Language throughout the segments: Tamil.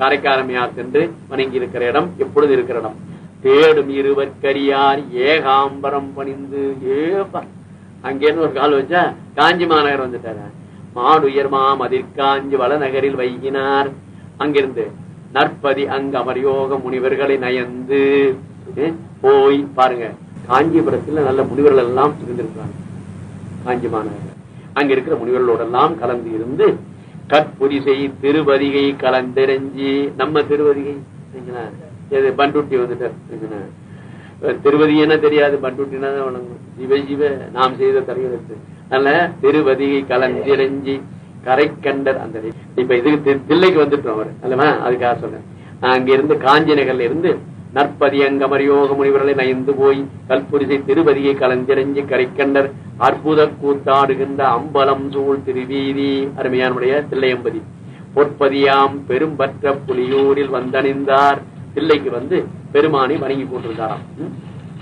காரைக்காரமையார் சென்று வணங்கி இருக்கிற இடம் எப்பொழுது இருக்கிற இடம் தேடும் இருவர்க்கரியார் ஏகாம்பரம் பணிந்து ஏப்பா அங்கேருந்து ஒரு கால் வச்சா காஞ்சி மாநகர் வந்துட்டாரு மாடுயர் மாமதிர்காஞ்சி வளநகரில் வைகினார் அங்கிருந்து நற்பதி அங்க அமர்யோக முனிவர்களை நயந்து eh, போய் பாருங்க காஞ்சிபுரத்துல நல்ல முனிவர்கள் எல்லாம் இருந்திருக்காங்க காஞ்சி மாநகர் அங்க இருக்கிற முனிவர்களோட எல்லாம் கலந்து இருந்து கற்புரிசை திருவதிகை கலந்தெறிஞ்சி நம்ம திருவதிகை சரிங்களா? இது பண்டுட்டி வந்துட்டார் சரிங்களா? திருவதி என்ன தெரியாது பண்டுட்டினா தான் வணங்கும் சிவ சிவ நாம் செய்த தரையெழுத்து அதனால திருவதிகை கலந்திரஞ்சி கரைக்கண்டர் அந்த இப்ப இதுக்கு தி- தில்லைக்கு வந்துட்டோம் அவர் அல்லவா அதுக்காக சொல்றேன் அங்க இருந்து காஞ்சி நகர்ல இருந்து நற்பதி அங்கமரியோக முனிவர்களை நயந்து போய் கல்புரிசை திருவதியை கலந்திரஞ்சி கரைக்கண்டர் அற்புத கூத்தாடுகின்ற அம்பலம் சூழ் திருவீதி அருமையானுடைய தில்லையம்பதி பொற்பதியாம் பெரும்பற்ற புலியூரில் வந்தணிந்தார் தில்லைக்கு வந்து பெருமானை வணங்கி கொண்டிருந்தாராம் ம்?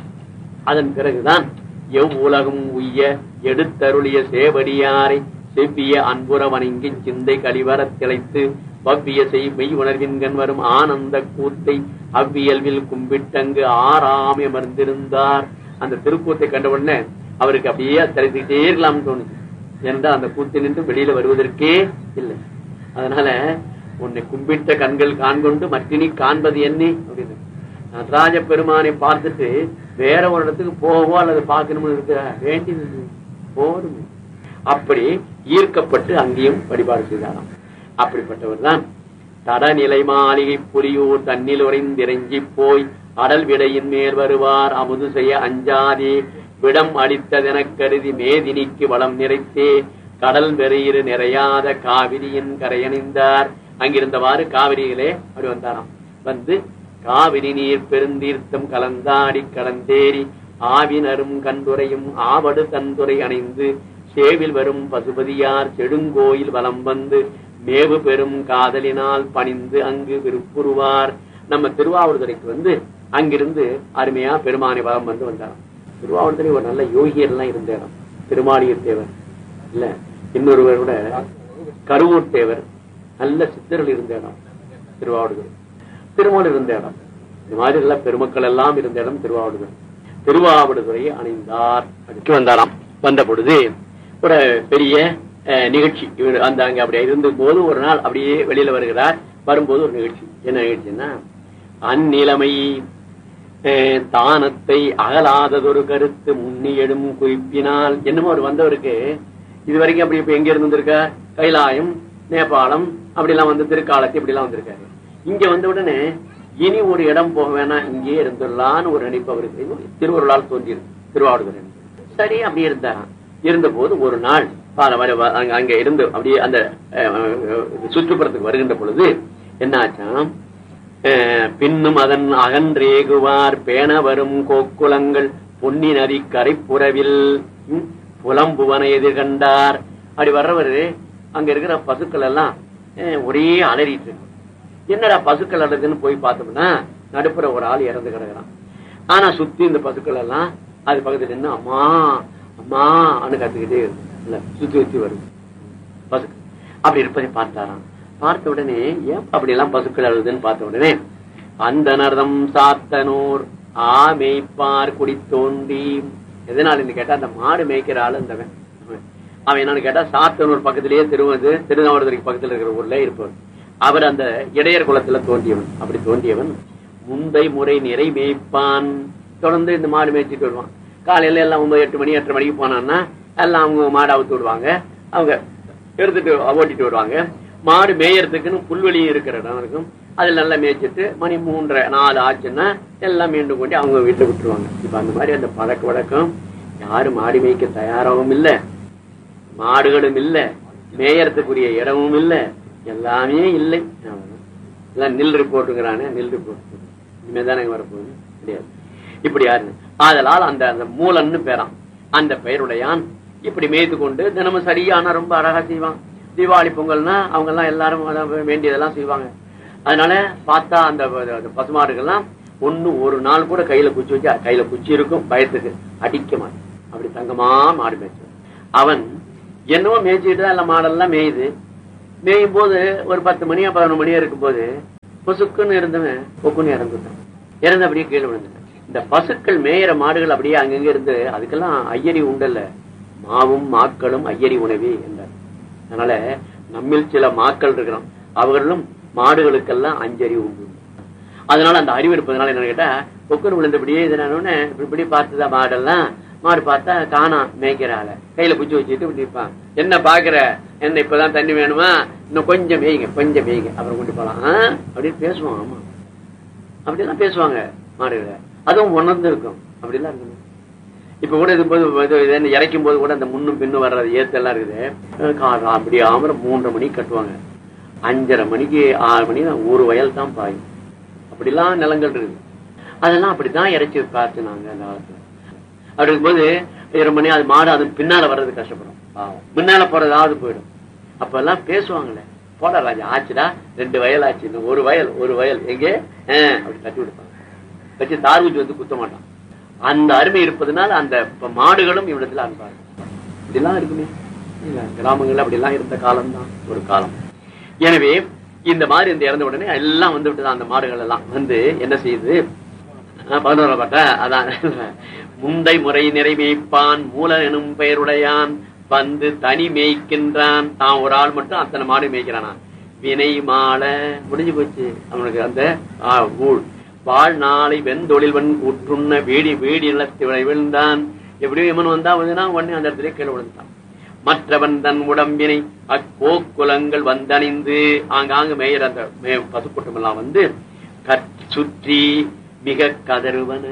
அதன் பிறகுதான் எவ் உலகம் உய்ய எடுத்தருளிய சேவடியாரை செவ்விய அன்புற வணங்கி சிந்தை கழிவரத் திளைத்து பவ்விய செய் மெய் உணர்வின்கண் வரும் ஆனந்த கூத்தை அவ்வியல்வில் கும்பிட்டங்கு ஆறாமே அமர்ந்திருந்தார் அந்த திருக்கூத்தை கண்ட உடனே அவருக்கு அப்படியே திரைத்துக்கிட்டே இருக்கலாம்னு தோணுச்சு ஏனென்றால் அந்த கூத்து நின்று வெளியில வருவதற்கே இல்லை அதனால உன்னை கும்பிட்ட கண்கள் காண்கொண்டு மற்றினி காண்பது என்ன அப்படின்னு நடராஜ பெருமானை பார்த்துட்டு வேற ஒரு இடத்துக்கு போகவோ அல்லது பார்க்கணும்னு இருக்க வேண்டியது இல்லை. போதும் அப்படி ஈர்க்கப்பட்டு அங்கேயும் வழிபாடு செய்தாராம் அப்படிப்பட்டவர் தான் தடநிலை மாளிகை புலியூர் தன்னில் உறைந்திறங்கி போய் அடல் விடையின் மேல் வருவார் அமுது செய்ய அஞ்சாதே விடம் அளித்ததெனக் கருதி மேதினிக்கு வளம் நிறைத்தே கடல் வெறியிரு நிறையாத காவிரியின் கரையணிந்தார் அங்கிருந்தவாறு காவிரியிலே அப்படி வந்தாராம் வந்து காவிரி நீர் பெருந்தீர்த்தம் கலந்தாடி கலந்தேறி ஆவினரும் கண்டுரையும் ஆவடு தந்துரை அணைந்து சேவில் வரும் பசுபதியார் செடுங்கோயில் வலம் வந்து மேவு பெரும் காதலினால் பணிந்து அங்கு விருப்புருவார் நம்ம திருவாவூர்துறைக்கு வந்து அங்கிருந்து அருமையா பெருமானை வலம் வந்து வந்தாராம் திருவாவூர்துறை ஒரு நல்ல யோகியர் எல்லாம் இருந்த இடம் திருமாளிகர் தேவர் இல்ல இன்னொருவர் கூட கருவூர் தேவர் நல்ல சித்தர்கள் இருந்த இடம் திருவாவூர்துறை திருமூல் இருந்த இடம் இந்த மாதிரி எல்லாம் பெருமக்கள் எல்லாம் இருந்த இடம் திருவாவூடுதுறை திருவாவடுதுறையை அணிந்தார் அதுக்கு வந்தாராம் வந்த பொழுது ஒரு பெரிய அஹ், நிகழ்ச்சி இவர் அந்த அங்க அப்படி இருந்த போது ஒரு நாள் அப்படியே வெளியில வருகிறார் வரும்போது ஒரு நிகழ்ச்சி என்ன நிகழ்ச்சின்னா அந்நிலைமை அஹ், தானத்தை அகலாததொரு கருத்து முன்னியடும் குறிப்பினால் என்னமோ அவர் வந்தவருக்கு இது வரைக்கும் அப்படி இப்ப எங்க இருந்து வந்திருக்கா கைலாயம் நேபாளம் அப்படி எல்லாம் வந்து திருக்காலத்தி இப்படி எல்லாம் வந்திருக்காரு இங்க வந்த உடனே இனி ஒரு இடம் போக வேணாம் இங்கே இருந்துடலான்னு ஒரு நினைப்பு அவருக்கு திருவருளால் தோன்றியிருக்கு திருவாவூர் சரி அப்படி இருந்தாராம் இருந்த போது ஒரு நாள் பால வர வ- அங்க- அங்க இருந்து அப்படியே அந்த அஹ், அஹ், சுற்றுப்புறத்துக்கு வருகின்ற பொழுது என்ன ஆச்சாம் அஹ், பின்னும் அதன் அகன்றேகுவார் பேண வரும் கோக்குலங்கள் பொன்னி நதி கரைப்புறவில் ம், புலம்புவன எதிர்கண்டார் அப்படி வர்றவரு அங்க இருக்கிற பசுக்கள் எல்லாம் அஹ், ஒரே அலறிட்டு இருக்கு என்னடா பசுக்கள் அழுதுன்னு போய் பார்த்தோம்னா நடுப்புற ஒரு ஆள் இறந்து கிடக்குறான் ஆனா சுத்தி இந்த பசுக்கள் எல்லாம் அது பக்கத்துல நின்று அம்மா அம்மா அனு கத்துக்கிட்டே இருக்கு இல்ல சுத்தி சுத்தி வருது பசுக்கள் அப்படி இருப்பதை பார்த்தாராம் பார்த்த உடனே ஏன் அப்படி எல்லாம் பசுக்கள் அழுதுன்னு பார்த்த உடனே அந்த நர்தம் சாத்தனூர் ஆமேய்ப்பார் குடி தோண்டி எதனால கேட்டா அந்த மாடு மேய்க்கிற ஆளு இந்தவன் அவன் என்னன்னு கேட்டா சாத்தனூர் பக்கத்திலேயே திருவது திருநாவடுதுறைக்கு பக்கத்துல இருக்கிற ஊர்ல இருப்பவர் அவர் அந்த இடையர் குலத்துல தோன்றியவன் அப்படி தோன்றியவன் முந்தை முறை நிறை மேய்ப்பான் தொடர்ந்து இந்த மாடு மேய்ச்சிட்டு வருவான் காலையில எல்லாம் ஒன்பது எட்டு மணி எட்டரை மணிக்கு போனான்னா எல்லாம் அவங்க மாடு அவுத்து விடுவாங்க அவங்க எடுத்துட்டு ஓட்டிட்டு வருவாங்க மாடு மேயறதுக்குன்னு புல்வெளி இருக்கிற இடம் இருக்கும் அதுல நல்லா மேய்ச்சிட்டு மணி மூன்றரை நாலு ஆச்சுன்னா எல்லாம் மீண்டும் கொண்டு அவங்க வீட்டுல விட்டுருவாங்க இப்ப அந்த மாதிரி அந்த பழக்க வழக்கம் யாரும் மாடு மேய்க்க தயாராகவும் இல்லை மாடுகளும் இல்ல மேயறதுக்குரிய இடமும் இல்ல எல்லாமே இல்லை அவ்வளவுதான். எல்லாம் நில் ரிப்போர்ட்டுங்கிறானே நில் ரிப்போர்ட் இனிமே தானே வரப்போகுது கிடையாது இப்படி யாரு ஆதலால் அந்த அந்த மூலன்னு பேரான் அந்த பெயருடையான் இப்படி மேய்த்து கொண்டு தினமும் சரியான ரொம்ப அழகா செய்வான் தீபாவளி பொங்கல்னா அவங்க எல்லாம் எல்லாரும் அதான் வேண்டியதெல்லாம் செய்வாங்க அதனால பார்த்தா அந்த அந்த பசுமாடுகள்லாம் ஒண்ணு ஒரு நாள் கூட கையில குச்சி வச்சு கையில குச்சி இருக்கும் பயத்துக்கு அடிக்க மாட்டான் அப்படி தங்கமா மாடு மேய்ச்சு அவன் என்னவோ மேய்ச்சிட்டு தான் எல்லாம் மாடெல்லாம் மேயுது மேயும் போது ஒரு பத்து மணியா பதினொரு மணியா இருக்கும் போது பொசுக்குன்னு இருந்தவன் பொக்குன்னு இறந்துட்டான் இறந்து அப்படியே கீழே விழுந்துட்டான் இந்த பசுக்கள் மேயிற மாடுகள் அப்படியே அங்கங்க இருந்து அதுக்கெல்லாம் ஐயரி உண்டல்ல மாவும் மாக்களும் ஐயரி உணவே என்றார் அதனால நம்மில் சில மாக்கள் இருக்கிறோம் அவர்களும் மாடுகளுக்கெல்லாம் அஞ்சறி உண்டு அதனால அந்த அறிவு இருப்பதனால என்ன கேட்டா பொக்குன்னு விழுந்தபடியே இதனால இப்படி பார்த்துதான் மாடெல்லாம் மாடு பார்த்தா காணாம் மேய்க்கிறாள் கையில குச்சி வச்சுட்டு இப்படி இருப்பான் என்ன பாக்குற என்ன இப்பதான் தண்ணி வேணுமா இன்னும் கொஞ்சம் மேய்ங்க கொஞ்சம் மேய்ங்க அப்புறம் கொண்டு போலாம் ஆ? அப்படின்னு பேசுவான் ஆமா அப்படிலாம் பேசுவாங்க மாடுகளை அதுவும் உணர்ந்து இருக்கும் அப்படிலாம் இருக்கணும் இப்ப கூட இது போது இது- இது என்ன இறைக்கும் போது கூட அந்த முன்னும் பின்னும் வர்றது ஏத்தெல்லாம் இருக்குது அஹ் கா- அப்படி ஆமர மூன்றரை மணிக்கு கட்டுவாங்க அஞ்சரை மணிக்கு ஆறு மணி ஒரு வயல் தான் பாயும் அப்படிலாம் நிலங்கள் இருக்குது அதெல்லாம் அப்படித்தான் இறைச்சி பார்த்து நாங்க அந்த காலத்துல அப்படி இருக்கும்போது இரு மணி அது மாடு அது பின்னால வர்றது கஷ்டப்படும் பாவம் முன்னால போறதாவது போயிடும் அப்ப எல்லாம் பேசுவாங்களே போடா ராஜா ஆச்சுடா ரெண்டு வயல் ஆச்சு இன்னும் ஒரு வயல் ஒரு வயல் எங்கே ஆஹ், அப்படி தட்டி விடுப்பாங்க வச்சு தார் ஊற்றி வந்து குத்த மாட்டான் அந்த அருமை இருப்பதனால அந்த இப்ப மாடுகளும் இவ்விடத்துல அன்பாரு இப்படிலாம் இருக்குமே இல்ல கிராமங்கள்ல அப்படிலாம் இருந்த காலம்தான் ஒரு காலம் எனவே இந்த மாதிரி இந்த இறந்த உடனே எல்லாம் வந்து விட்டுதான் அந்த மாடுகள் எல்லாம் வந்து என்ன செய்யுது அஹ் பதினோரா பாட்டா அதான் முந்தை முறை நிறைவேய்ப்பான் மூல எனும் பெயருடையான் வந்து தனி மேய்க்கின்றான் தான் ஒரு ஆள் மட்டும் அத்தனை மாடு மேய்க்கிறானா வினை மால முடிஞ்சு போச்சு அவனுக்கு அந்த ஆ, ஊழ் வாழ்நாளை வெண்தொழில்வன் உற்றுண்ண வேடி வேடி நிலத்து விழுந்தான் எப்படியோ இவன் வந்தா வந்துனா உடனே அந்த இடத்துல கீழே விழுந்தான் மற்றவன் தன் உடம்பினை அக்கோக்குலங்கள் வந்தணிந்து ஆங்காங்கு மேயர் அந்த மே- பசுக்கூட்டம் எல்லாம் வந்து கற்- சுற்றி மிக கதறுவன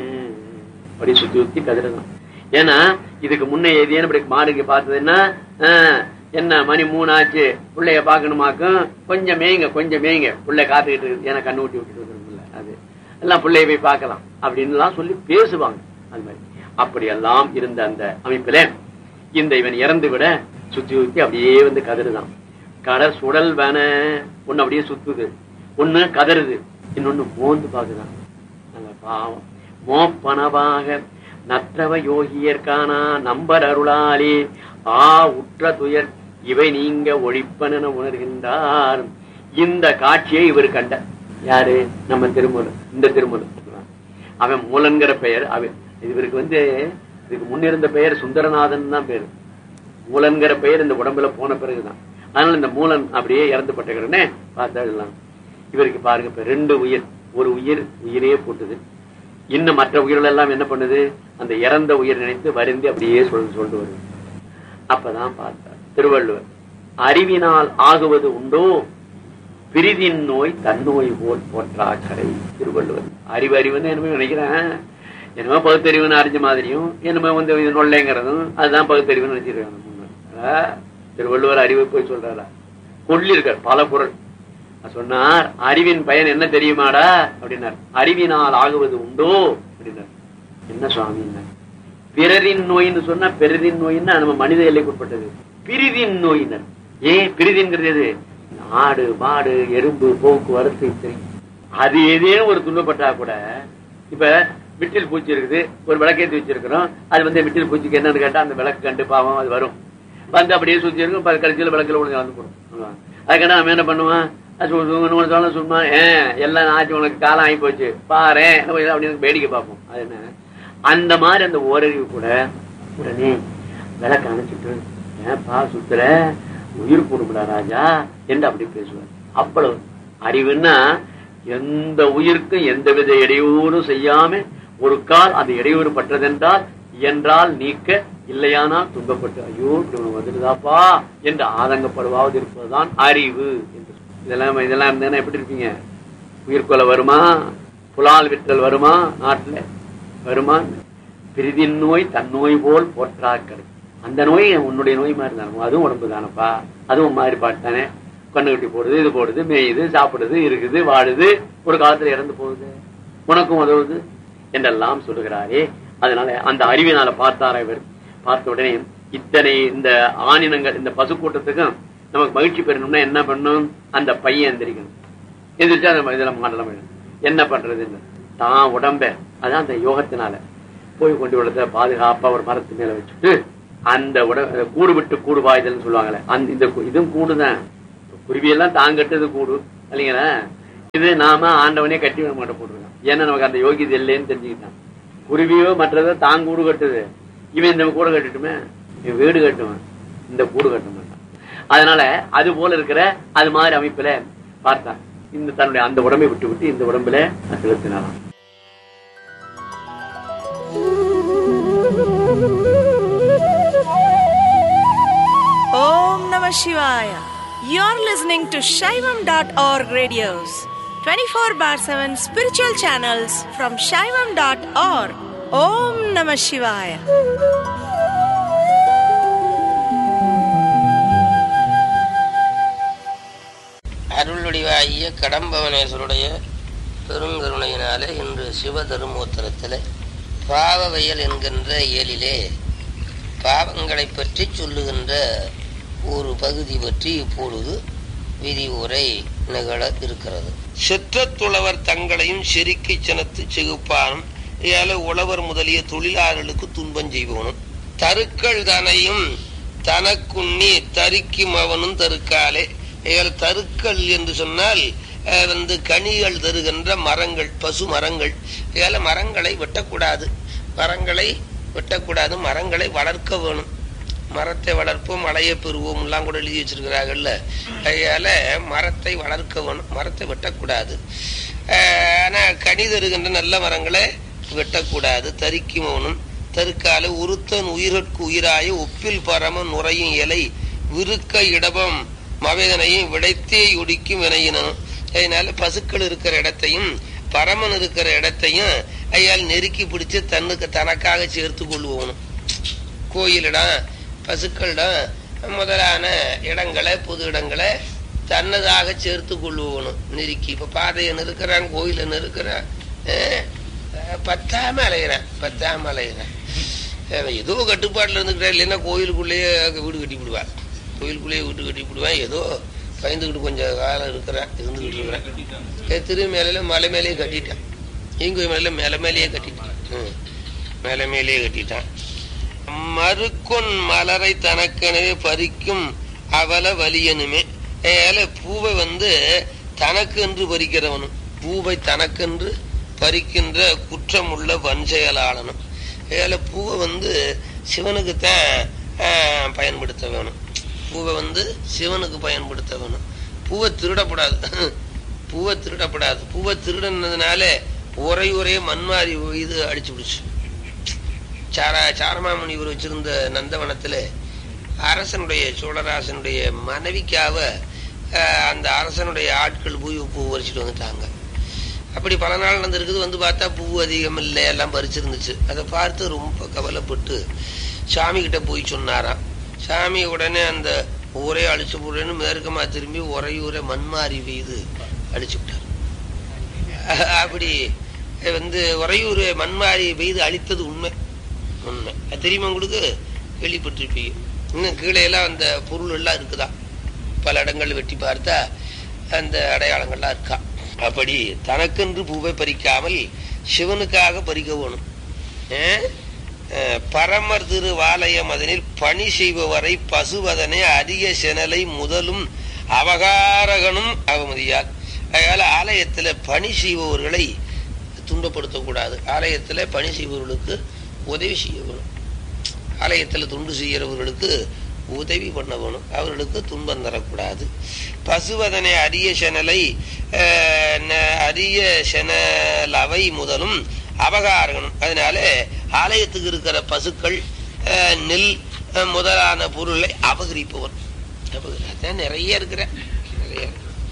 அப்படி சுத்தி சுத்தி கதறுதான் ஏன்னா இதுக்கு முன்ன ஏதேனும் இப்படி மாடுக்கு பார்த்ததுன்னா ஆஹ், என்ன மணி மூணாச்சு பிள்ளைய பாக்கணுமாக்கும் கொஞ்சம் மேய்ங்க கொஞ்சம் மேய்ங்க பிள்ளை காத்துக்கிட்டு இருக்கு ஏன்னா கண்ணு ஊட்டி விட்டுட்டு வந்துருக்குல்ல அது எல்லாம் பிள்ளைய போய் பார்க்கலாம் அப்படின்னு எல்லாம் சொல்லி பேசுவாங்க அது மாதிரி அப்படியெல்லாம் இருந்த அந்த அமைப்பில இந்த இவன் இறந்து விட சுத்தி சுத்தி அப்படியே வந்து கதறுதான் கடல் சுடல் வேண ஒண்ணு அப்படியே சுத்துது ஒண்ணு கதறுது இன்னொன்னு மோந்து பாக்குதான் நல்ல பாவம் மோப்பனவாக நற்றவ யோகியர்கானா நம்பர் அருளாலே ஆ உற்ற துயர் இவை நீங்க ஒழிப்பன உணர்கின்றார் இந்த காட்சியை இவர் கண்ட யாரு நம்ம திருமூலர் இந்த திருமூலர் அவன் மூலன்கிற பெயர் அவன் இவருக்கு வந்து இதுக்கு முன்னிருந்த பெயர் சுந்தரநாதன் தான் பேரு மூலன்கிற பெயர் இந்த உடம்புல போன பிறகுதான் அதனால இந்த மூலன் அப்படியே இறந்து பட்டுக்கிறனே பார்த்தா எல்லாம் இவருக்கு பாருங்க இப்ப ரெண்டு உயிர் ஒரு உயிர் உயிரே போட்டுது இன்னும் மற்ற உயிர்கள் எல்லாம் என்ன பண்ணுது அந்த இறந்த உயிர் நினைத்து வருந்தி அப்படியே சொல் சொல்லிட்டு வருது அப்பதான் பார்த்தார் திருவள்ளுவர் அறிவினால் ஆகுவது உண்டோ பிரிதின் நோய் தன்னோய் போல் போற்றாக்கரை திருவள்ளுவர் அறிவு அறிவுன்னு என்னமோ நினைக்கிறேன் என்னமோ பகுத்தறிவுன்னு அறிஞ்ச மாதிரியும் என்னமோ வந்து இது நொல்லைங்கிறதும் அதுதான் பகுத்தறிவுன்னு நினைச்சிருக்காங்க முன்ன. ஆஹ், திருவள்ளுவர் அறிவை போய் சொல்றாரா கொள்ளிருக்கார் பல குரல் சொன்னார் அறிவின் பயன் என்ன தெரியுமாடா அப்படின்னார் அறிவினால் ஆகுவது உண்டோ அப்படின்னார் என்ன சுவாமி பிறரின் நோயின்னு சொன்னா பிறரின் நோயின்னா நம்ம மனித எல்லைக்குட்பட்டது பிரிதின் நோயினர் ஏன் பிரிதின்கிறது எது ஆடு மாடு எறும்பு போக்குவரத்து இத்தனை அது ஏதேனும் ஒரு துன்பப்பட்டா கூட இப்ப விட்டில் பூச்சி இருக்குது ஒரு விளக்கேற்றி வச்சிருக்கிறோம் அது வந்து விட்டில் பூச்சிக்கு என்னன்னு கேட்டா அந்த விளக்கு கண்டு பாவம் அது வரும் வந்து அப்படியே சுத்தி இருக்கும் ப- கடைசியில விளக்குல ஒழுங்கு வந்து போடும் அதுக்கான நம்ம என்ன பண்ணுவான் அது சு- சு- நூறு சொல்ல சும்மா ஏன் எல்லாம் ஆச்சு உனக்கு காலம் ஆகி போச்சு பாரு அப்படின்னு வேடிக்கை பார்ப்போம் அது என்ன அந்த மாதிரி அந்த ஓரறிவு கூட உடனே விளக்க அணைச்சிட்டு ஏன்பா சுத்துற உயிர் போடும்டா ராஜா என்று அப்படி பேசுவார் அவ்வளவு அறிவுன்னா எந்த உயிருக்கும் எந்தவித இடையூறும் செய்யாம ஒரு கால் அந்த இடையூறு பட்டதென்றால் இயன்றால் நீக்க இல்லையானால் துன்பப்பட்டு ஐயோ இப்படி ஒண்ணு வந்துடுதாப்பா என்று ஆதங்கப்படுவாவது இருப்பதுதான் அறிவு என்று இதெல்லாம் இதெல்லாம் இருந்தேன்னா எப்படி இருப்பீங்க உயிர்கொலை வருமா புலால் விற்றல் வருமா நாட்டுல வருமா பிரிதின் நோய் தன்னோய் போல் போற்றாக்கள் அந்த நோய் உன்னுடைய நோய் மாதிரி தானே அதுவும் உடம்பு தானப்பா அதுவும் மாதிரி பாட்டுதானே கண்ணு கட்டி போடுது இது போடுது மேயுது சாப்பிடுது இருக்குது வாழுது ஒரு காலத்துல இறந்து போகுது உனக்கும் உதவுது என்றெல்லாம் சொல்லுகிறாரே அதனால அந்த அறிவினால பார்த்தார இவர் பார்த்த உடனே இத்தனை இந்த ஆணினங்கள் இந்த பசு கூட்டத்துக்கும் நமக்கு மகிழ்ச்சி பெறணும்னா என்ன பண்ணணும் அந்த பையன் எந்திரிக்கணும் எந்திரிச்சா அந்த இதுல மாடலாம் வேணும் என்ன பண்றது தான் உடம்ப அதான் அந்த யோகத்தினால போய் கொண்டு விடத்த பாதுகாப்பா ஒரு மரத்து மேல வச்சுட்டு அந்த உட கூடு விட்டு கூடு வாய்தல்னு சொல்லுவாங்களே அந்த இந்த கு- இதுவும் கூடுதான் குருவியெல்லாம் தாங்கட்டது கூடு இல்லைங்களா இது நாம ஆண்டவனே கட்டி மாட்ட போட்டுருக்கோம் ஏன்னா நமக்கு அந்த யோகியதை இல்லைன்னு தெரிஞ்சுக்கிட்டான் குருவியோ மற்றதோ தான் கூடு கட்டுது இவன் இந்த கூடு கட்டட்டுமே இவன் வீடு கட்டுவான் இந்த கூடு கட்ட மாட்டான் அதனால அது போல இருக்கிற அது மாதிரி அமைப்புல பார்த்தான் இந்த தன்னுடைய அந்த உடம்பை விட்டு விட்டு இந்த உடம்புல செலுத்தினாராம் Om Namah Shivaya. You're listening to Shaivam.org radios, 24 bar 7 spiritual channels from Shaivam.org. Om Namah Shivaya. அருளுடைவாகிய கடம்பவனேஸ்வருடைய பெருங்கருணையினாலே இன்று சிவதருமோத்தரத்தில் பாவவயல் என்கின்ற இயலிலே பாவங்களை பற்றி சொல்லுகின்ற ஒரு பகுதி பற்றி இப்பொழுது விரிவுரை நிகழ இருக்கிறது சிற்றத்துளவர் தங்களையும் செருக்கி சினத்து செகுப்பானும் ஏல உழவர் முதலிய தொழிலாளர்களுக்கு துன்பம் செய்வோனும் தருக்கள் தனையும் தனக்குண்ணி தரிக்கும் அவனும் தருக்காலே ஏல தருக்கள் என்று சொன்னால் அஹ், வந்து கனிகள் தருகின்ற மரங்கள் பசு மரங்கள் ஏல மரங்களை வெட்டக்கூடாது மரங்களை வெட்டக்கூடாது மரங்களை வளர்க்க வேணும் மரத்தை வளர்ப்போம் மழையை பெறுவோம் எல்லாம் கூட எழுதி வச்சிருக்கிறாங்கல்ல அதனால மரத்தை வளர்க்க வேணும் மரத்தை வெட்டக்கூடாது ஆஹ் ஆனா கனி தருகின்ற நல்ல மரங்களை வெட்டக்கூடாது தரிக்குமோனும் தருக்கால உருத்தன் உயிர்கட்கு உயிராய ஒப்பில் பரம நுரையும் இலை விருக்க இடபம் மவேதனையும் விடைத்தே ஒடிக்கும் வினையினும் அதனால பசுக்கள் இருக்கிற இடத்தையும் பரமன் இருக்கிற இடத்தையும் ஐயால் நெருக்கி பிடிச்சு தன்னுக்கு தனக்காக சேர்த்து கொள்வோனும் கோயிலிடம் பசுக்களிடம் முதலான இடங்களை பொது இடங்களை தன்னதாக சேர்த்து கொள்வோணும் நெருக்கி இப்ப பாதையை நெருக்கிறான் கோயிலை நெருக்கிறான் அஹ், அஹ், பத்தாம அலைகிறான் பத்தாம அலைகிறான் அவன் ஏதோ கட்டுப்பாட்டுல இருந்துக்கிட்டா இல்லைன்னா கோயிலுக்குள்ளேயே வீடு கட்டி விடுவான் கோயிலுக்குள்ளேயே வீடு கட்டி விடுவான் ஏதோ பயந்துக்கிட்டு கொஞ்சம் காலம் இருக்கிறான் இருந்துகிட்டு இருக்கிறான் ஏ, திரு மேல மலை மேலேயே கட்டிட்டான் இங்க மேல மேல மேலேயே கட்டிட்டான் ம். மேல மேலேயே கட்டிட்டான் மறுக்கொன் மலரை தனக்கெனவே பறிக்கும் அவல வலியனுமே ஏல பூவை வந்து தனக்கென்று பறிக்கிறவனும் பூவை தனக்கென்று பறிக்கின்ற குற்றமுள்ள வஞ்செயலாளனும் ஏல பூவை வந்து சிவனுக்குத்தான் ஆஹ், பயன்படுத்த வேணும் பூவை வந்து சிவனுக்கு பயன்படுத்த வேணும் பூவை திருடப்படாது பூவை திருடப்படாது பூவை திருடனதுனால உரை உரைய மண்மாரி இது அடிச்சு பிடிச்சு சாரா சாரமாமணி இவர் வச்சிருந்த நந்தவனத்துல அரசனுடைய சோழராசனுடைய மனைவிக்காக அஹ், அந்த அரசனுடைய ஆட்கள் பூ பூ பறிச்சுட்டு வந்துட்டாங்க அப்படி பல நாள் நடந்திருக்குது வந்து பார்த்தா பூ அதிகம் இல்லை எல்லாம் பறிச்சிருந்துச்சு அதை பார்த்து ரொம்ப கவலைப்பட்டு சாமி கிட்ட போய் சொன்னாராம் சாமி உடனே அந்த ஊரே அழிச்சு போடுறேன்னு மேற்கமா திரும்பி உரையூரை மண்மாரி பெய்து அழிச்சு விட்டார் அப்படி வந்து உறையூர் மண்மாரி பெய்து அழித்தது உண்மை உண்மை அது தெரியுமா உங்களுக்கு கேள்விப்பட்டிருப்பீங்க இன்னும் கீழே எல்லாம் அந்த பொருள் எல்லாம் இருக்குதா பல இடங்கள் வெட்டி பார்த்தா அந்த அடையாளங்கள்லாம் இருக்கா அப்படி தனக்கென்று பூவை பறிக்காமல் சிவனுக்காக பறிக்க வேணும் ஏன்? அஹ், பரமர் திரு வாலயம் அதனில் பணி செய்பவரை பசுவதனை அரிய செனலை முதலும் அவகாரகனும் அவமதியார் அதனால ஆலயத்துல பணி செய்பவர்களை துன்பப்படுத்தக்கூடாது ஆலயத்துல பணி செய்பவர்களுக்கு உதவி செய்ய வேணும் ஆலயத்துல துண்டு செய்கிறவர்களுக்கு உதவி பண்ண வேணும் அவர்களுக்கு துன்பம் தரக்கூடாது பசுவதனை அரிய செனலை அஹ், ந- அரிய செனலவை முதலும் அபகாரகனும் அதனால ஆலயத்துக்கு இருக்கிற பசுக்கள் அஹ், நெல் அஹ், முதலான பொருளை அபகரிப்பவன் அபகரி- அதான் நிறைய இருக்கிற நிறைய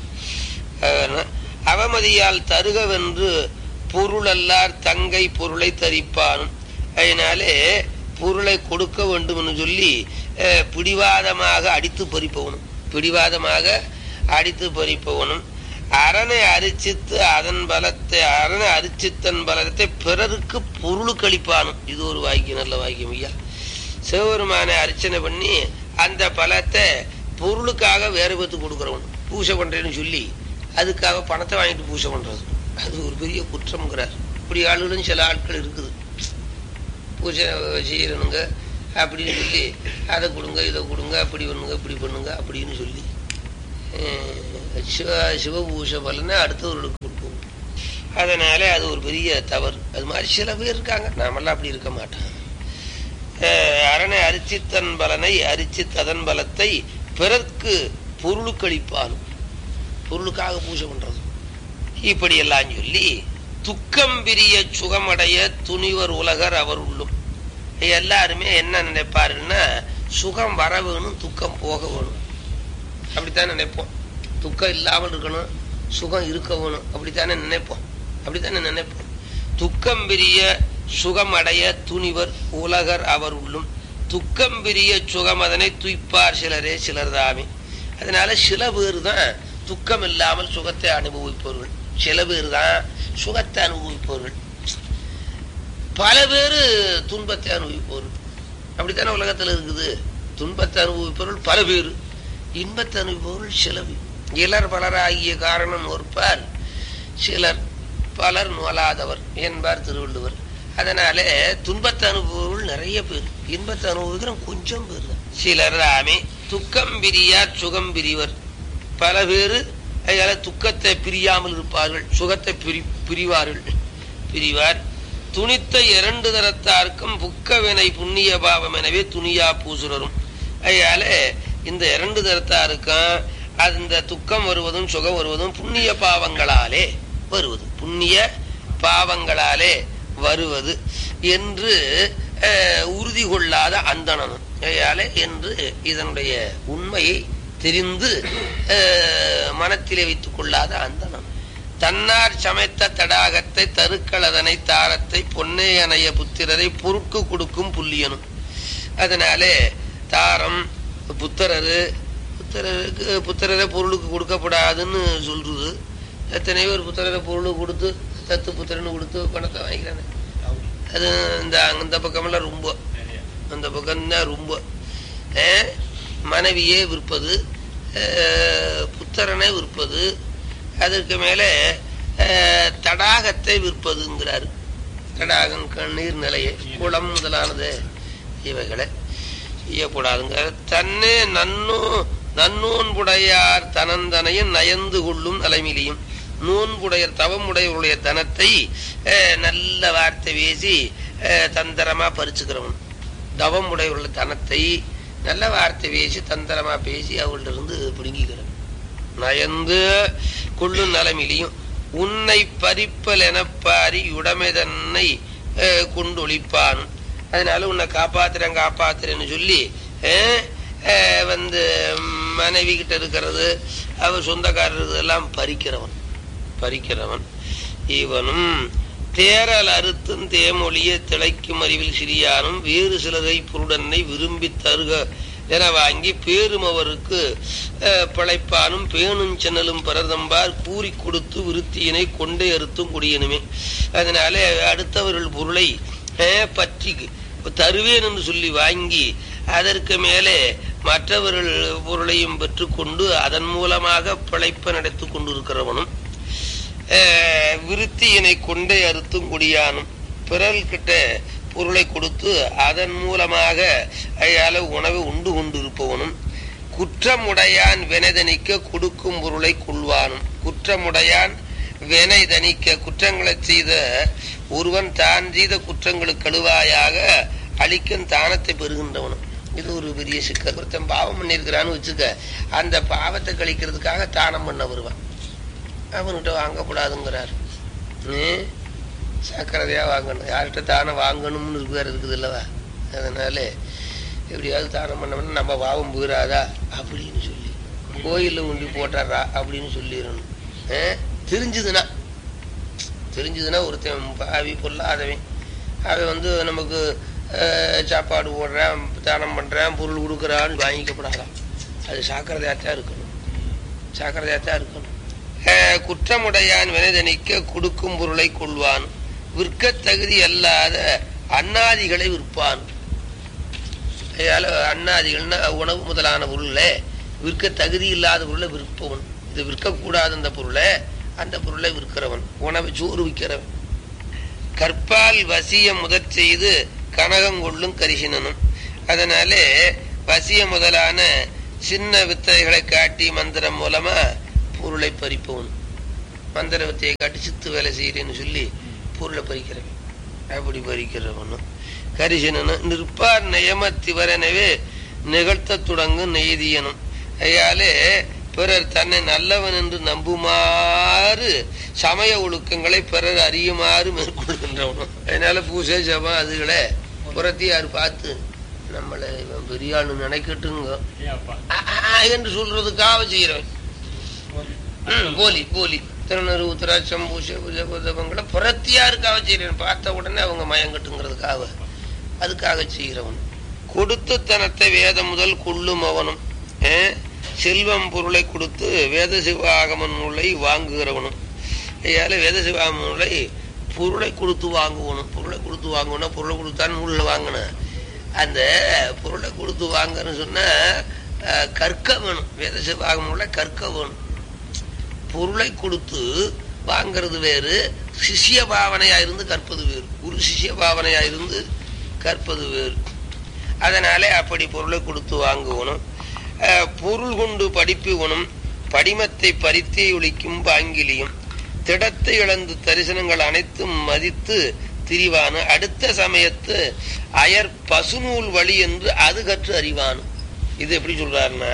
அஹ், அவமதியால் தருகவென்று பொருளல்லார் தங்கை பொருளை தரிப்பானும் அதனாலே பொருளை கொடுக்க வேண்டும் சொல்லி அஹ், பிடிவாதமாக அடித்து பறிப்பவனும் பிடிவாதமாக அடித்து பறிப்பவனும் அரணை அரிச்சித்து அதன் பலத்தை அரணை அரிச்சித்தன் பலத்தை பிறருக்கு பொருளுக்கு அளிப்பானும் இது ஒரு வாக்கியம் நல்ல வாக்கியம் ஐயா சிவபெருமானை அர்ச்சனை பண்ணி அந்த பலத்தை பொருளுக்காக வேற பேத்துக்கு கொடுக்குறவன் பூஜை பண்றேன்னு சொல்லி அதுக்காக பணத்தை வாங்கிட்டு பூஜை பண்றது அது ஒரு பெரிய குற்றம்ங்கிறார் இப்படி ஆளுகளும் சில ஆட்கள் இருக்குது பூஜை செய்யணுங்க அப்படின்னு சொல்லி அதை கொடுங்க இதை கொடுங்க அப்படி பண்ணுங்க இப்படி பண்ணுங்க அப்படின்னு சொல்லி அஹ், சிவ சிவபூஷ பலனை அடுத்தவர்களுக்கு கொடுப்போம் அதனால அது ஒரு பெரிய தவறு அது மாதிரி சில பேர் இருக்காங்க நாமெல்லாம் அப்படி இருக்க மாட்டோம் அஹ், அரணை அரிச்சித்தன் பலனை அரிச்சித்ததன் பலத்தை பிறர்க்கு பொருளுக்களிப்பானும் பொருளுக்காக பூஜை பண்றது இப்படி எல்லாம் சொல்லி துக்கம் பிரிய சுகமடைய துணிவர் உலகர் அவர் உள்ளும் எல்லாருமே என்ன நினைப்பாருன்னா சுகம் வர வேணும் துக்கம் போக வேணும் அப்படித்தான் நினைப்போம் துக்கம் இல்லாமல் இருக்கணும் சுகம் இருக்க வேணும் அப்படித்தானே நினைப்போம் அப்படித்தானே நினைப்போம் துக்கம் பிரிய சுகம் அடைய துணிவர் உலகர் அவர் உள்ளும் துக்கம் பிரிய சுகம் அதனை துய்ப்பார் சிலரே சிலர் தாமே அதனால சில பேர் தான் துக்கம் இல்லாமல் சுகத்தை அனுபவிப்பவர்கள் சில பேர் தான் சுகத்தை அனுபவிப்பவர்கள் பல பேர் துன்பத்தை அனுபவிப்பவர்கள் அப்படித்தானே உலகத்துல இருக்குது துன்பத்தை அனுபவிப்பவர்கள் பல பேர் இன்பத்தை அனுபவிப்பவர்கள் சில பேர் இலர் பலராகிய காரணம் ஒருப்பால் சிலர் பலர் நுவலாதவர் என்பார் திருவள்ளுவர் அதனால துன்பத்தை அனுபவர்கள் நிறைய பேர் இன்பத்தை அனுபவிக்கிற கொஞ்சம் பேர் தான் சிலர் ஆமே துக்கம் பிரியார் சுகம் பிரிவர் பல பேர் அதனால துக்கத்தை பிரியாமல் இருப்பார்கள் சுகத்தை பிரி பிரிவார்கள் பிரிவார் துணித்த இரண்டு தரத்தார்க்கும் புக்கவினை புண்ணிய பாவம் எனவே துணியா பூசுரரும் அதனால இந்த இரண்டு தரத்தாருக்கும் அந்த துக்கம் வருவதும் சுகம் வருவதும் புண்ணிய பாவங்களாலே வருவது புண்ணிய பாவங்களாலே வருவது என்று அஹ், உறுதி கொள்ளாத அந்தணனும் அதனால என்று இதனுடைய உண்மையை தெரிந்து அஹ், மனத்திலே வைத்துக் கொள்ளாத அந்தணன் தன்னார் சமைத்த தடாகத்தை தருக்களதனை தாரத்தை பொன்னே அணைய புத்திரரை பொருட்கு கொடுக்கும் புல்லியனும் அதனாலே தாரம் புத்திரரு புத்திரருக்கு புத்திரரை பொருளுக்கு கொடுக்கப்படாதுன்னு சொல்றது எத்தனை பேர் புத்திரரை பொருளுக்கு கொடுத்து தத்து புத்திரன்னு கொடுத்து பணத்தை வாங்கிக்கிறாங்க அது இந்த அந்த பக்கமெல்லாம் ரொம்ப அந்த பக்கம்தான் ரொம்ப அஹ், மனைவியே விற்பது அஹ், புத்திரனை விற்பது அதற்கு மேலே அஹ், தடாகத்தை விற்பதுங்கிறார் தடாகம் கண்ணீர் நிலையை குளம் முதலானது இவைகளை செய்யக்கூடாதுங்க தன்னே நன்னோ நன்னோன்புடையார் தனந்தனையும் நயந்து கொள்ளும் தலைமிலியும் நோன்புடையர் தவமுடையவருடைய தனத்தை அஹ், நல்ல வார்த்தை பேசி அஹ், தந்திரமா பறிச்சுக்கிறவன் தவம் உடையவருடைய தனத்தை நல்ல வார்த்தை பேசி தந்திரமா பேசி அவங்கள்ட்ட இருந்து பிடுங்கிக்கிறவன் நயந்து கொள்ளும் நலமிலியும் உன்னை பறிப்பல் எனப்பாரி உடைமை தன்னை அஹ், கொண்டொழிப்பான் அதனால உன்னை காப்பாத்துறேன் காப்பாத்துறேன்னு சொல்லி அஹ், அஹ், வந்து மனைவி கிட்ட இருக்கிறது அவ சொந்தக்காரர் எல்லாம் பறிக்கிறவன் பறிக்கிறவன் இவனும் தேரல் அறுத்தும் தேமொழிய திளைக்கும் அறிவில் சிறியானும் வேறு சிலரை புருடனை விரும்பி தருக என வாங்கி பேரும் அவருக்கு அஹ், பிழைப்பானும் பேணும் சென்னலும் பரதம்பார் கூறி கொடுத்து விருத்தியினை கொண்டே அறுத்தும் குடியனுமே அதனால அடுத்தவர்கள் பொருளை அஹ், பற்றி தருவேன் என்று சொல்லி வாங்கி அதற்கு மேலே மற்றவர்கள் பொருளையும் பெற்றுக்கொண்டு அதன் மூலமாக பிழைப்ப நடத்தி கொண்டிருக்கிறவனும் அஹ், விருத்தியினை கொண்டே அறுத்தும் குடியானும் பிறர்கிட்ட பொருளை கொடுத்து அதன் மூலமாக அயால உணவை உண்டு கொண்டிருப்பவனும் குற்றமுடையான் வினைதனிக்க கொடுக்கும் பொருளை கொள்வானும் குற்றமுடையான் வினை தணிக்க குற்றங்களை செய்த ஒருவன் தான் செய்த குற்றங்களுக்கு கழுவாயாக அளிக்கும் தானத்தை பெறுகின்றவனும் இது ஒரு பெரிய சிக்கல் ஒருத்தன் பாவம் பண்ணியிருக்கிறான்னு வச்சுக்க அந்த பாவத்தை கழிக்கிறதுக்காக தானம் பண்ண வருவான் அவன்கிட்ட வாங்கக்கூடாதுங்கிறார் நீ சக்கரதையா வாங்கணும் யார்கிட்ட தானம் வாங்கணும்னு இருக்கார் இருக்குது இல்லவா அதனால எப்படியாவது தானம் பண்ணோம்னா நம்ம பாவம் போயிடாதா அப்படின்னு சொல்லி கோயில்ல உண்டி போட்டாரா அப்படின்னு சொல்லிடணும் ஆ? தெரிஞ்சுதுன்னா தெரிஞ்சுதுன்னா ஒருத்தன் பாவி பொல்லாதவன் அவன் வந்து நமக்கு அஹ், சாப்பாடு போடுறான் தானம் பண்றான் பொருள் கொடுக்குறான்னு வாங்கிக்கப்படாதான் அது சாக்கிரதையாத்தான் இருக்கணும் சாக்கிரதையாத்தான் இருக்கணும் அஹ், குற்றமுடையான் வினைதனிக்க கொடுக்கும் பொருளை கொள்வான் விற்க தகுதி அல்லாத அன்னாதிகளை விற்பான் அதனால அன்னாதிகள்னா உணவு முதலான பொருளை விற்க தகுதி இல்லாத பொருளை விற்பவன் இது விற்கக்கூடாத அந்த பொருளை அந்த பொருளை விற்கிறவன் உணவை சோறு விற்கிறவன் கற்பால் வசியம் முதற் செய்து கனகங்கொள்ளும் கரிசினனும் அதனாலே வசிய முதலான சின்ன வித்தைகளை காட்டி மந்திரம் மூலமா பொருளை பறிப்பவன் மந்திர வித்தையை காட்டி சித்து வேலை செய்கிறேன்னு சொல்லி பொருளை பறிக்கிறவன் அப்படி பறிக்கிறவனும் கரிசனனு நிற்பார் நியமத்திவரெனவே நிகழ்த்த தொடங்கும் நெய்தியனும் ஐயாலே பிறர் தன்னை நல்லவன் என்று நம்புமாறு சமய ஒழுக்கங்களை பிறர் அறியுமாறு மேற்கொள்கின்றவனும் அதனால பூசை ஜபம் அதுகளை புறத்தியார் பார்த்து நம்மளை இவன் பெரிய ஆளு நினைக்கட்டுங்க ஆ, ஆ, என்று சொல்றதுக்காக செய்யறவன் ம், போலி போலி திருநறு உத்தராட்சம் பூசை ஜபங்களை புறத்தியாருக்காக செய்யறவன் பார்த்த உடனே அவங்க மயங்கட்டுங்கிறதுக்காக அதுக்காக செய்கிறவன் கொடுத்த தனத்தை வேதம் முதல் கொள்ளும் அவனும் ஆ, செல்வம் பொருளை கொடுத்து வேத சிவாகம நூலை வாங்குகிறவனும் ஐயால வேத சிவாகம நூலை பொருளை கொடுத்து வாங்குவணும் பொருளை கொடுத்து வாங்கணும் பொருளை கொடுத்தான் நூலில் வாங்கினேன் அந்த பொருளை கொடுத்து வாங்கன்னு சொன்னா அஹ், கற்க வேணும் வேத சிவாகம நூலை கற்க வேணும் பொருளை கொடுத்து வாங்கிறது வேறு சிஷ்ய பாவனையா இருந்து கற்பது வேறு குரு சிஷ்ய பாவனையா இருந்து கற்பது வேறு அதனாலே அப்படி பொருளை கொடுத்து வாங்குவனும் அஹ், பொருள் கொண்டு படிப்புவனும் படிமத்தை பறித்தே ஒழிக்கும் பாங்கிலியும் திடத்தை இழந்து தரிசனங்கள் அனைத்தும் மதித்து திரிவானு அடுத்த சமயத்து அயர் பசுநூல் வழி என்று அது கற்று அறிவானு இது எப்படி சொல்றாருன்னா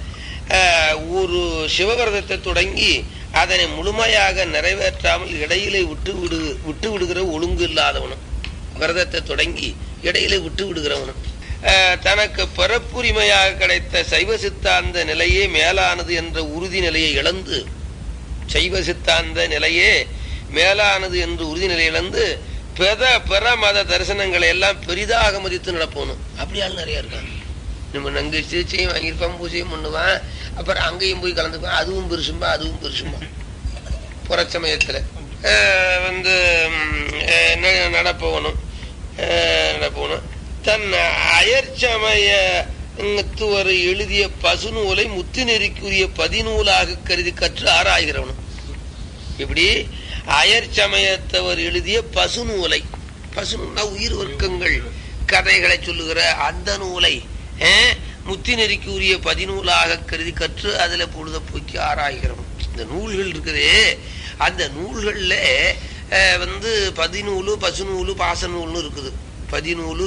ஆஹ், ஒரு சிவவிரதத்தை தொடங்கி அதனை முழுமையாக நிறைவேற்றாமல் இடையிலே விட்டு விடு விட்டு விடுகிற ஒழுங்கு இல்லாதவனும் விரதத்தை தொடங்கி இடையிலே விட்டு விடுகிறவனும் ஆஹ், தனக்கு பிறப்புரிமையாக கிடைத்த சைவ சித்தாந்த நிலையே மேலானது என்ற உறுதி நிலையை இழந்து சைவ சித்தாந்த நிலையே மேலானது என்று உறுதி நிலை இழந்து பெத பிற மத தரிசனங்களை எல்லாம் பெரிதாக மதித்து நடப்போனும் அப்படியால் நிறைய இருக்காங்க நம்ம நங்கு சிகிச்சையும் வாங்கியிருப்பான் பூஜையும் பண்ணுவான் அப்புறம் அங்கேயும் போய் கலந்துப்பான் அதுவும் பெருசும்பா அதுவும் பெருசும்பா புறச்சமயத்துல அஹ் வந்து ம், அஹ் ந- நடப்பவனும் அஹ் நடப்பவனும் தன் அயற்சமய துவர் எழுதிய பசுநூலை முத்து நெறிக்குரிய பதிநூலாக கருதி கற்று ஆராய்கிறவனும் இப்படி அயர் சமயத்தவர் எழுதிய பசுநூலை பசுநூல்னா உயிர் வர்க்கங்கள் கதைகளை சொல்லுகிற அந்த நூலை அஹ், முத்தி நெறிக்கு உரிய பதிநூலாக கருதி கற்று அதுல பொழுத போக்கி ஆராய்கிறோம் இந்த நூல்கள் இருக்குதே அந்த நூல்கள்ல அஹ், வந்து பதிநூலு பசுநூலு பாசநூல்னு இருக்குது பதிநூலு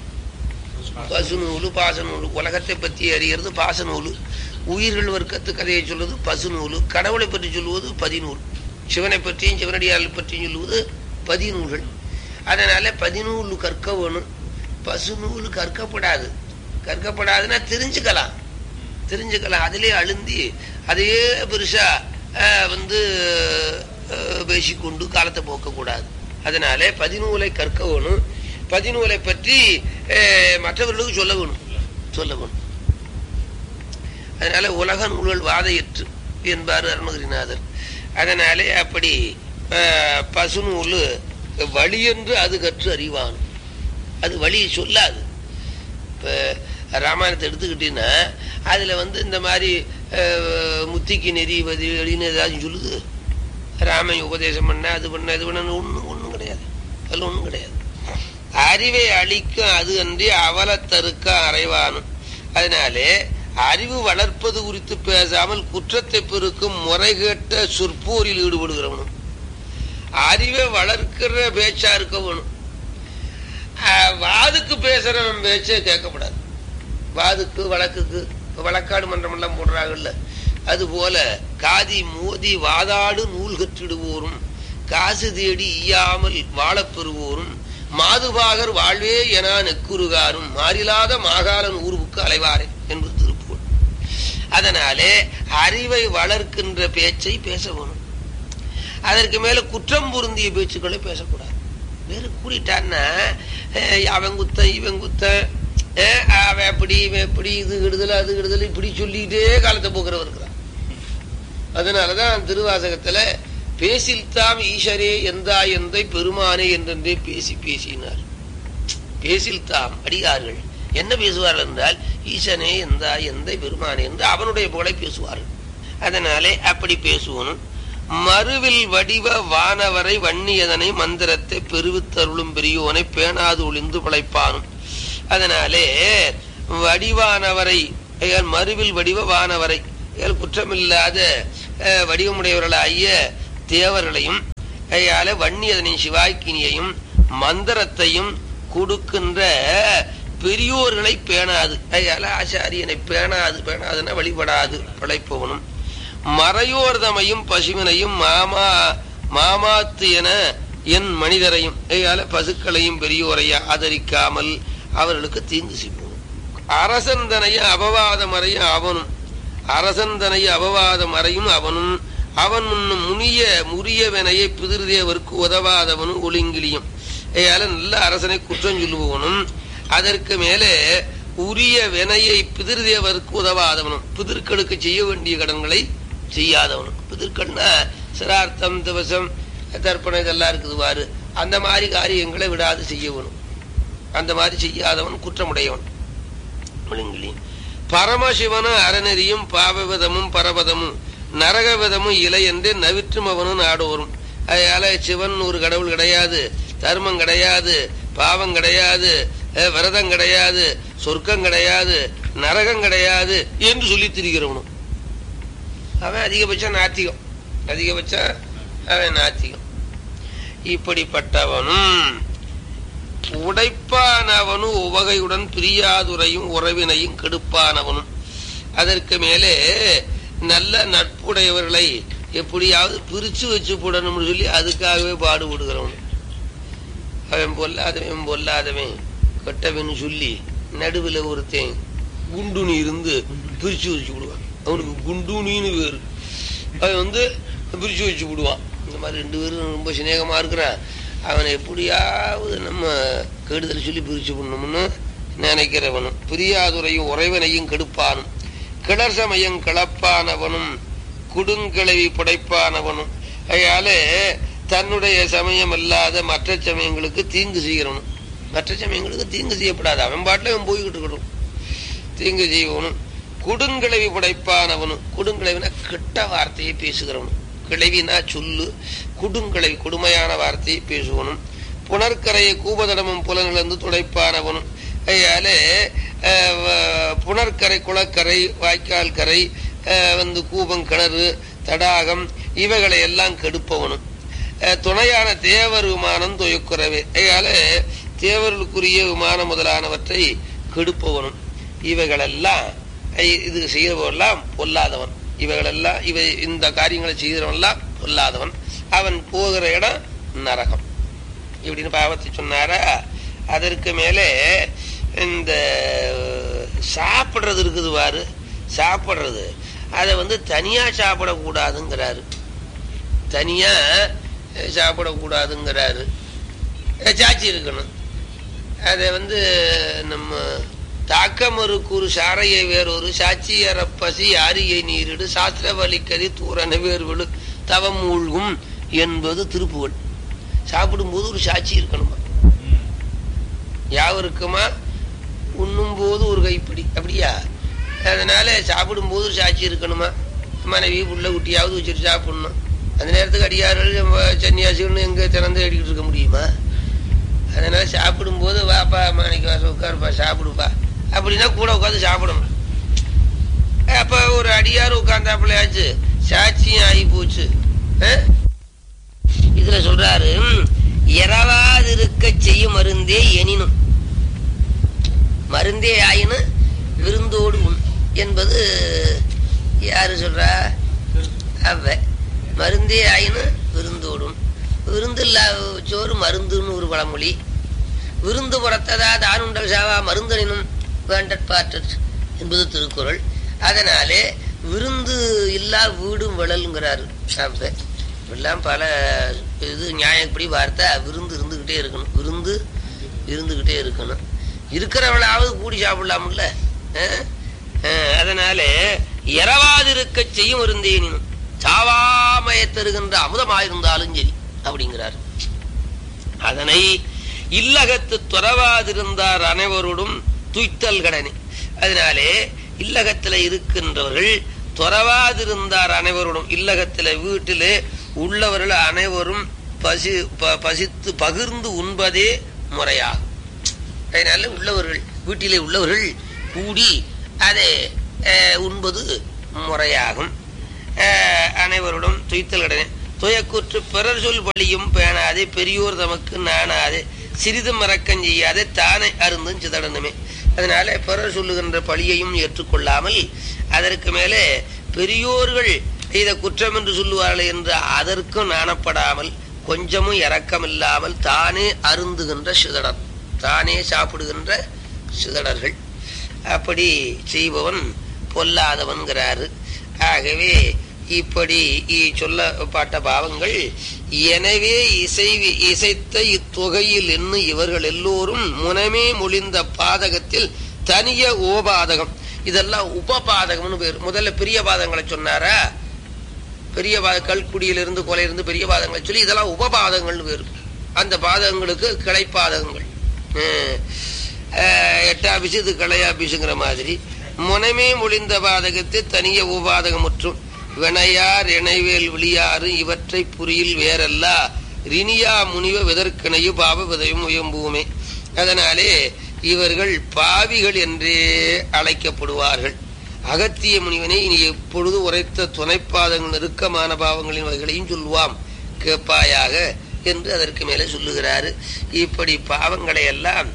பசுநூலு பாசநூலு உலகத்தை பற்றி அறிகிறது பாசநூலு உயிர்கள் வர்க்கத்து கதையை சொல்வது பசுநூலு கடவுளை பற்றி சொல்லுவது பதிநூல் சிவனை பற்றியும் சிவனடியார்கள் பற்றியும் சொல்லுவது பதிநூல்கள் அதனால பதிநூல் கற்க வேணும் பசுநூல் கற்கப்படாது கற்கப்படாதுன்னா தெரிஞ்சுக்கலாம் தெரிஞ்சுக்கலாம் அதிலே அழுந்தி அதையே பெருசா அஹ், வந்து அஹ், பேசிக்கொண்டு காலத்தை போக்கக்கூடாது அதனாலே பதிநூலை கற்க வேணும் பதிநூலை பற்றி அஹ், மற்றவர்களுக்கு சொல்ல வேணும் சொல்ல வேணும் அதனால உலக நூல்கள் வாதையற்று என்பார் அருணகிரிநாதர் அதனாலே அப்படி அஹ், பசுநூல் வழி என்று அது கற்று அறிவான் அது வழி சொல்லாது இப்போ ராமாயணத்தை எடுத்துக்கிட்டீங்கன்னா அதில் வந்து இந்த மாதிரி அஹ், முத்திக்கு நெறி வழின்னு ஏதாச்சும் சொல்லுது ராமன் உபதேசம் பண்ண அது பண்ண இது பண்ண ஒன்றும் ஒன்றும் கிடையாது அதில் ஒன்றும் கிடையாது அறிவை அழிக்கும் அது அன்றி அவலத்தருக்க அறைவானும் அதனாலே அறிவு வளர்ப்பது குறித்து பேசாமல் குற்றத்தை பெருக்கும் முறைகேட்ட சொற்போரில் ஈடுபடுகிறவனும் அறிவை வளர்க்கிற பேச்சா இருக்க வேணும் ஆஹ் வாதுக்கு பேசுறவன் பேச்சே கேட்கக்கூடாது வாதுக்கு வழக்குக்கு இப்ப வழக்காடு மன்றம் எல்லாம் போடுறாங்கல்ல அது போல காதி மோதி வாதாடு நூல் கற்றிடுவோரும் காசு தேடி ஈயாமல் வாழப் பெறுவோரும் மாதுபாகர் வாழ்வே என நெக்குருகாரும் மாறிலாத மாகாளன் ஊர்வுக்கு அலைவாரே என்பது திருப்பூர் அதனாலே அறிவை வளர்க்கின்ற பேச்சை பேச வேணும் அதற்கு மேல குற்றம் பொருந்திய பேச்சுக்களை பேசக்கூடாது வேறு கூடிட்டான்னா அஹ், அவன் குத்தன் இவன் குத்தன் அஹ், அவன் அப்படி இவன் எப்படி இது விடுதலை அது விடுதலை இப்படி சொல்லிக்கிட்டே காலத்தை போக்குறவன் இருக்கிறான் அதனாலதான் திருவாசகத்துல பேசில் தாம் ஈஸ்வரே எந்தா எந்தை பெருமானே என்றென்றே பேசி பேசினார் பேசில் தாம் அடியார்கள் என்ன பேசுவார்கள் என்றால் ஈசனே எந்தா எந்தை பெருமானே என்று அவனுடைய புகழை பேசுவார்கள் அதனாலே அப்படி பேசுவனும் மறுவில் வடிவ வானவரை வன்னியதனை மந்திரத்தை பெருவித்தருளும் பெரியோனை பேணாது ஒளிந்து பிழைப்பானும் அதனாலே வடிவானவரை ஐயால் மறுவில் வடிவ வானவரை ஐயால் குற்றமில்லாத அஹ், வடிவமுடையவர்களாகிய தேவர்களையும் ஐயால வன்னியதனின் சிவாக்கினியையும் மந்திரத்தையும் கொடுக்கின்ற பெரியோர்களை பேணாது ஐயால ஆச்சாரியனை பேணாது பேணாதுன்னா வழிபடாது பிழைப்பவனும் மறையோர்தமையும் பசுவினையும் மாமா மாமாத்து என என் மனிதரையும் ஐயால பசுக்களையும் பெரியோரையும் ஆதரிக்காமல் அவர்களுக்கு தீங்கு செய்வோம் அரசன் தனைய அபவாதம் அறையும் அவனும் அரசன் தனைய அபவாதம் அறையும் அவனும் அவன் முன்னும் முனிய முறியவனையை பிதிர்தேவருக்கு உதவாதவனும் ஒழுங்கிலியும் ஐயால நல்ல அரசனை குற்றம் சொல்லுபவனும் அதற்கு மேலே உரிய வினையை பிதிர்தேவருக்கு உதவாதவனும் பிதிர்களுக்கு செய்ய வேண்டிய கடன்களை செய்யாதவனும் பிதிர்கள்னா சிரார்த்தம் திவசம் தர்ப்பணம் இதெல்லாம் இருக்குது பாரு அந்த மாதிரி காரியங்களை விடாது செய்யவனும் அந்த மாதிரி செய்யாதவன் குற்றமுடையவன் ஒழுங்கிலியும் பரமசிவன அறநெறியும் பாவவிதமும் பரபதமும் நரகவிதமும் இலை என்று நவிற்றும் அவனும் நாடோறும் அதனால சிவன் ஒரு கடவுள் கிடையாது தர்மம் கிடையாது பாவம் கிடையாது அஹ், விரதம் கிடையாது சொர்க்கம் கிடையாது நரகம் கிடையாது என்று சொல்லி திரிகிறவனும் அவன் அதிகபட்சம் நாத்திகம் அதிகபட்சம் அவன் நாத்திகம் இப்படிப்பட்டவனும் உடைப்பானவனும் உவகையுடன் பிரியாதுரையும் உறவினையும் கெடுப்பானவனும் அதற்கு மேலே நல்ல நட்புடையவர்களை எப்படியாவது பிரிச்சு வச்சு போடணும்னு சொல்லி அதுக்காகவே பாடுபடுகிறவன் அவன் பொல்லாதவன் பொல்லாதவன் கெட்டவன் சொல்லி நடுவில் ஒருத்தன் குண்டுனி இருந்து பிரிச்சு வச்சு விடுவான் அவனுக்கு குண்டுனின்னு பேரு அவன் வந்து பிரிச்சு வச்சு விடுவான் இந்த மாதிரி ரெண்டு பேரும் ரொம்ப சிநேகமா இருக்கிறான் அவனை எப்படியாவது நம்ம கெடுதல் சொல்லி பிரிச்சு பண்ணணும்னு நினைக்கிறவனும் பிரியாதுரையும் உறைவனையும் கெடுப்பானும் கிளர் சமயம் கிளப்பானவனும் குடுங்கிழவி புடைப்பானவனும் அதனால தன்னுடைய சமயம் அல்லாத மற்ற சமயங்களுக்கு தீங்கு செய்கிறவனும் மற்ற சமயங்களுக்கு தீங்கு செய்யப்படாது அவன் பாட்டில் அவன் போய்கிட்டு இருக்கணும் தீங்கு செய்வனும் குடுங்கிழவி புடைப்பானவனும் குடுங்கிழவினா கெட்ட வார்த்தையை பேசுகிறவனும் கிழவினா சொல்லு குடுங்கிழவி கொடுமையான வார்த்தையை பேசுவனும் புனர்கரையை கூபதடமும் புலனிழந்து துடைப்பானவனும் அதனாலே அஹ், வ- புனர்கரை குளக்கரை வாய்க்கால் கரை அஹ், வந்து கூபம் கிணறு தடாகம் இவைகளை எல்லாம் கெடுப்பவனும் அஹ், துணையான தேவர் விமானம் துயக்குறவே அதனால தேவர்களுக்குரிய விமானம் முதலானவற்றை கெடுப்பவனும் இவைகளெல்லாம் ஐ- இது செய்கிறவெல்லாம் பொல்லாதவன் இவைகளெல்லாம் இவை இந்த காரியங்களை செய்கிறவன்லாம் பொல்லாதவன் அவன் போகிற இடம் நரகம் இப்படின்னு பாவத்தை சொன்னாரா அதற்கு மேலே இந்த சாப்பிடுறது இருக்குது பாரு சாப்பிடுறது அதை வந்து தனியா சாப்பிடக்கூடாதுங்கிறாரு தனியா அஹ், சாப்பிடக்கூடாதுங்கிறாரு அஹ், சாட்சி இருக்கணும் அதை வந்து நம்ம தாக்கமொரு கூறு சாரையை வேறொரு சாட்சியர பசி ஆரியை நீரிடு சாஸ்திர வலிக்கதி தூரன வேர்வெளு தவம் மூழ்கும் என்பது திருப்புகழ் சாப்பிடும்போது ஒரு சாட்சி இருக்கணுமா யாவருக்குமா உண்ணும் போது ஒரு கைப்பிடி அப்படியா அதனால சாப்பிடும்போது ஒரு சாட்சி இருக்கணுமா மனைவி புள்ள குட்டியாவது வச்சுட்டு சாப்பிடணும் அந்த நேரத்துக்கு அடியார்கள் நம்ம சன்னியாசிகள்னு எங்க திறந்து அடிக்கிட்டு இருக்க முடியுமா அதனால சாப்பிடும்போது வாப்பா மாணிக்க வாசம் உட்காருப்பா சாப்பிடுப்பா அப்படின்னா கூட உட்காந்து சாப்பிடணும் அப்ப ஒரு அடியார் உட்கார்ந்தாப்புலையாச்சு சாட்சியும் ஆகி போச்சு அஹ்? இதுல சொல்றாரு இரவாதிருக்க செய்யும் மருந்தே எனினும் மருந்தே ஆயினு விருந்தோடு உண் என்பது யாரு சொல்றா அவ மருந்தே ஆயினு விருந்தோடும் விருந்தில்லா சோறு மருந்துன்னு ஒரு பழமொழி விருந்து புறத்ததா தானுண்டல் சாவா மருந்தனினும் வேண்டற்பாற்று என்பது திருக்குறள் அதனாலே விருந்து இல்லா வீடும் விழல்ங்கிறாரு அப்ப எல்லாம் பல இது நியாயப்படி வார்த்தை விருந்து இருந்துகிட்டே இருக்கணும் விருந்து இருந்துகிட்டே இருக்கணும் இருக்கிறவளாவது கூடி சாப்பிடலாம்ல அஹ்? அஹ், அதனாலே இரவாதிருக்க செய்யும் இருந்தேனும் சாவாமய தருகின்ற அமுதமாயிருந்தாலும் சரி அப்படிங்கிறார் அதனை இல்லகத்து துறவாதிருந்தார் அனைவரோடும் துய்த்தல் கடனே அதனாலே இல்லகத்துல இருக்கின்றவர்கள் துறவாதிருந்தார் அனைவரோடும் இல்லகத்துல வீட்டிலே உள்ளவர்கள் அனைவரும் பசி ப- பசித்து பகிர்ந்து உண்பதே முறையாகும் அதனால உள்ளவர்கள் வீட்டிலே உள்ளவர்கள் கூடி அதை அஹ், உண்பது முறையாகும் அஹ், அனைவருடன் துய்த்தல் கடனே துயக்கூற்று பிறர் சொல் பழியும் பேணாதே பெரியோர் தமக்கு நாணாதே சிறிது மறக்கம் செய்யாதே தானே அருந்தும் சிதறனுமே அதனால பிறர் சொல்லுகின்ற பழியையும் ஏற்றுக்கொள்ளாமல் அதற்கு மேலே பெரியோர்கள் இதை குற்றம் என்று சொல்லுவார்கள் என்று அதற்கும் நாணப்படாமல் கொஞ்சமும் இரக்கமில்லாமல் தானே அருந்துகின்ற சிதடர் தானே சாப்பிடுகின்ற சிதடர்கள் அப்படி செய்பவன் பொல்லாதவன்கிறாரு ஆகவே இப்படி இ- சொல்லப்பட்ட பாவங்கள் எனவே இசை இசைத்த இத்தொகையில் என்ன இவர்கள் எல்லோரும் முனமே மொழிந்த பாதகத்தில் தனிய ஓபாதகம் இதெல்லாம் உபபாதகம்னு பேர் முதல்ல பெரிய பாதங்களை சொன்னாரா பெரிய பாத கல்குடியிலிருந்து கொலையிலிருந்து பெரிய பாதங்களை சொல்லி இதெல்லாம் உபபாதங்கள்னு பேர் அந்த பாதகங்களுக்கு கிளைப்பாதகங்கள் அஹ், அஹ், எட்டாபிசு இது கிளையாபிசுங்கிற மாதிரி முனமே மொழிந்த பாதகத்தை தனிய உபாதகம் மற்றும் வினையார் இணைவேல் விளியாறு இவற்றை புரியில் வேறல்லா ரினியா முனிவ விதற்கனையு பாவ விதையும் உயம்புவுமே அதனாலே இவர்கள் பாவிகள் என்றே அழைக்கப்படுவார்கள் அகத்திய முனிவனை இனி எப்பொழுது உரைத்த துணைப்பாதங்கள் நெருக்கமான பாவங்களின் வகைகளையும் சொல்லுவாம் கேட்பாயாக என்று அதற்கு மேலே சொல்லுகிறாரு இப்படி பாவங்களை எல்லாம்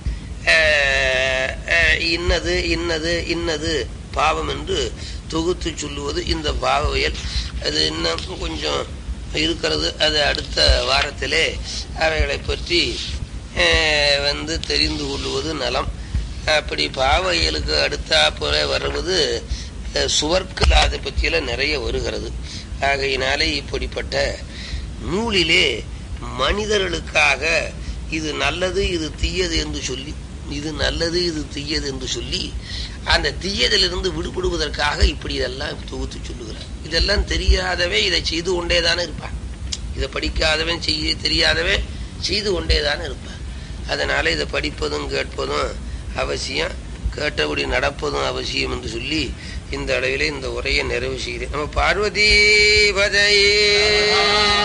அஹ், அஹ், இன்னது இன்னது இன்னது பாவம் என்று தொகுத்து சொல்லுவது இந்த பாவவியல் அது இன்னும் கொஞ்சம் இருக்கிறது அது அடுத்த வாரத்திலே அவைகளை பற்றி அஹ், வந்து தெரிந்து கொள்வது நலம் அப்படி பாவையலுக்கு அடுத்தா போல வருவது அஹ், சுவர்க்கலாத பற்றியெல்லாம் நிறைய வருகிறது ஆகையினாலே இப்படிப்பட்ட நூலிலே மனிதர்களுக்காக இது நல்லது இது தீயது என்று சொல்லி இது நல்லது இது தீயது என்று சொல்லி அந்த தீயதிலிருந்து விடுபடுவதற்காக இப்படி இதெல்லாம் தொகுத்து சொல்லுகிறார் இதெல்லாம் தெரியாதவே இதை செய்து கொண்டேதானே இருப்பான் இதை படிக்காதவன் செய்ய தெரியாதவன் செய்து கொண்டேதானே இருப்பான் அதனால இதை படிப்பதும் கேட்பதும் அவசியம் கேட்டபடி நடப்பதும் அவசியம் என்று சொல்லி இந்த அளவிலே இந்த உரையை நிறைவு செய்கிறேன் நம்ம பார்வதி பதையே